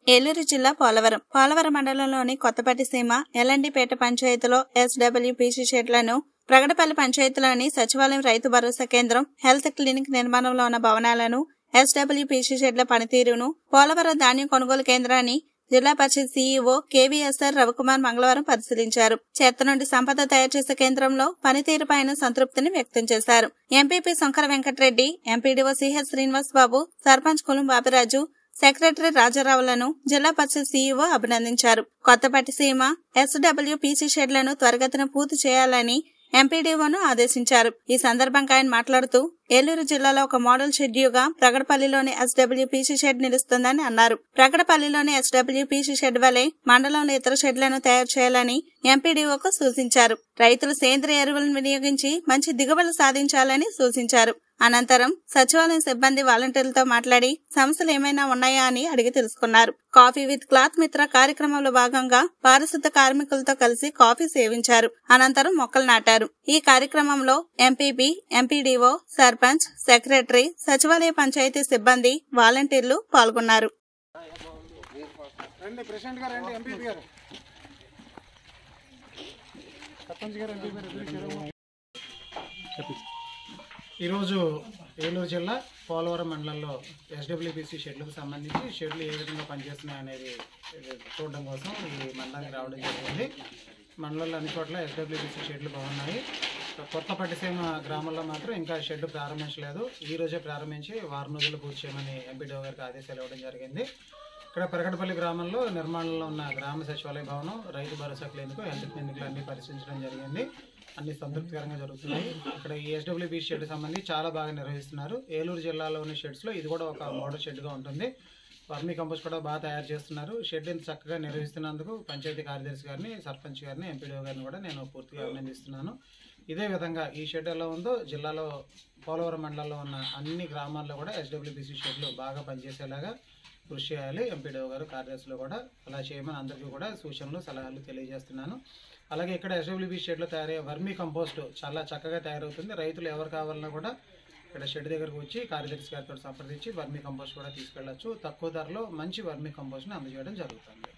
ఏలూరు జిల్లా పోలవరం పోలవరం మండలంలోని కొత్తపట్టి సీమ ఎల్ఎండిపేట పంచాయతీలో ఎస్డబ్ల్యూపీసీ షెడ్లను ప్రగడపల్లి పంచాయతీలోని సచివాలయం రైతు భరోసా కేంద్రం హెల్త్ క్లినిక్ నిర్మాణంలో ఉన్న భవనాలను ఎస్డబ్ల్యూపీసీ షెడ్ల పనితీరును పోలవరం ధాన్యం కొనుగోలు కేంద్రాన్ని జిల్లా పరిషత్ సీఈఓ కేవీఎస్ఆర్ రవికుమార్ మంగళవారం పరిశీలించారు చెత్త నుండి సంపద తయారు చేసే కేంద్రంలో పనితీరుపైన సంతృప్తిని వ్యక్తం చేశారు MPP Sankara Venkatareddy MPDO CH Srinivas Babu sarpanch కులం బాపిరాజు సెక్రటరీ రాజారావులను జిల్లా పరిషత్ సీఈఓ అభినందించారు కొత్తపట్టి సీమ ఎస్డబ్ల్యూపీసీ షెడ్లను త్వరగతిన పూర్తి చేయాలని ఎంపీడీఓను ఆదేశించారు ఈ సందర్భంగా ఆయన మాట్లాడుతూ ఏలూరు జిల్లాలో ఒక మోడల్ షెడ్యూగా ప్రగడపల్లిలోని ఎస్డబ్ల్యూపీసీ షెడ్ నిలుస్తుందని అన్నారు ప్రగడపల్లిలోని ఎస్డబ్ల్యూపీసీ షెడ్ వలె మండలంలో ఇతర షెడ్లను తయారు చేయాలని ఎంపీడీఓకు సూచించారు రైతులు సేంద్రియ ఎరువులను వినియోగించి మంచి దిగుబడులు సాధించాలని సూచించారు అనంతరం సచివాలయం సిబ్బంది వాలంటీర్లతో మాట్లాడి సమస్యలు ఏమైనా ఉన్నాయా అని అడిగి తెలుసుకున్నారు కాఫీ విత్ క్లాత్ మిత్ర కార్యక్రమంలో భాగంగా పారిశుద్ధ కార్మికులతో కలిసి కాఫీ సేవించారు అనంతరం మొక్కలు నాటారు ఈ కార్యక్రమంలో ఎంపీపీ ఎంపీడీఓ సర్పంచ్ సెక్రటరీ సచివాలయ పంచాయతీ సిబ్బంది వాలంటీర్లు పాల్గొన్నారు రండి ప్రెసిడెంట్ గారు రండి ఎంపీ గారు సర్పంచ్ గారు ఎంపీ గారు ఇద్దరు చేరమ్మా. ఈరోజు ఏలూరు జిల్లా పోలవరం మండలంలో ఎస్డబ్ల్యూబీసీ షెడ్లకు సంబంధించి షెడ్లు ఏ విధంగా పనిచేస్తున్నాయి అనేది ఇది చూడడం కోసం ఈ మండలానికి రావడం జరిగింది మండలంలో అన్ని చోట్ల ఎస్డబ్ల్యూబీసీ షెడ్లు బాగున్నాయి కొత్త పట్టిసీమ గ్రామంలో మాత్రం ఇంకా షెడ్ ప్రారంభించలేదు ఈ రోజే ప్రారంభించి వారం రోజులు పూర్తి చేయమని ఎంపీడీఓ గారికి ఆదేశాలు ఇవ్వడం జరిగింది ఇక్కడ పెరగడపల్లి గ్రామంలో నిర్మాణంలో ఉన్న గ్రామ సచివాలయ భవనం రైతు భరోసా క్లినిక్ హెల్త్ క్లినిక్లు అన్ని పరిశీలించడం జరిగింది అన్ని సంతృప్తికరంగా జరుగుతున్నాయి ఇక్కడ ఈ ఎస్డబ్ల్యూబీ షెడ్ సంబంధించి చాలా బాగా నిర్వహిస్తున్నారు ఏలూరు జిల్లాలోని షెడ్స్లో ఇది కూడా ఒక మోడల్ షెడ్గా ఉంటుంది వర్మీ కంపోస్ట్ కూడా బాగా తయారు చేస్తున్నారు షెడ్ ఇంత చక్కగా నిర్వహిస్తున్నందుకు పంచాయతీ కార్యదర్శి గారిని సర్పంచ్ గారిని ఎంపీడీఓ గారిని కూడా నేను పూర్తిగా అభినందిస్తున్నాను ఇదే విధంగా ఈ షెడ్ ఎలా ఉందో జిల్లాలో పోలవరం మండలంలో ఉన్న అన్ని గ్రామాల్లో కూడా ఎస్డబ్ల్యూబీసీ షెడ్లు బాగా పనిచేసేలాగా కృషి చేయాలి ఎంపీడీఓ గారు కార్యదర్శులు కూడా అలా చేయమని అందరికీ కూడా సూచనలు సలహాలు తెలియజేస్తున్నాను అలాగే ఇక్కడ ఎస్డబ్ల్యూబీ షెడ్లో తయారయ్యే వర్మీ కంపోస్ట్ చాలా చక్కగా తయారవుతుంది రైతులు ఎవరు కావాలన్నా కూడా ఇక్కడ షెడ్ దగ్గరకు వచ్చి కార్యదర్శి గారితో సంప్రదించి వర్మీ కంపోస్ట్ కూడా తీసుకెళ్ళచ్చు తక్కువ ధరలో మంచి వర్మీ కంపోస్ట్ని అందజేయడం జరుగుతుంది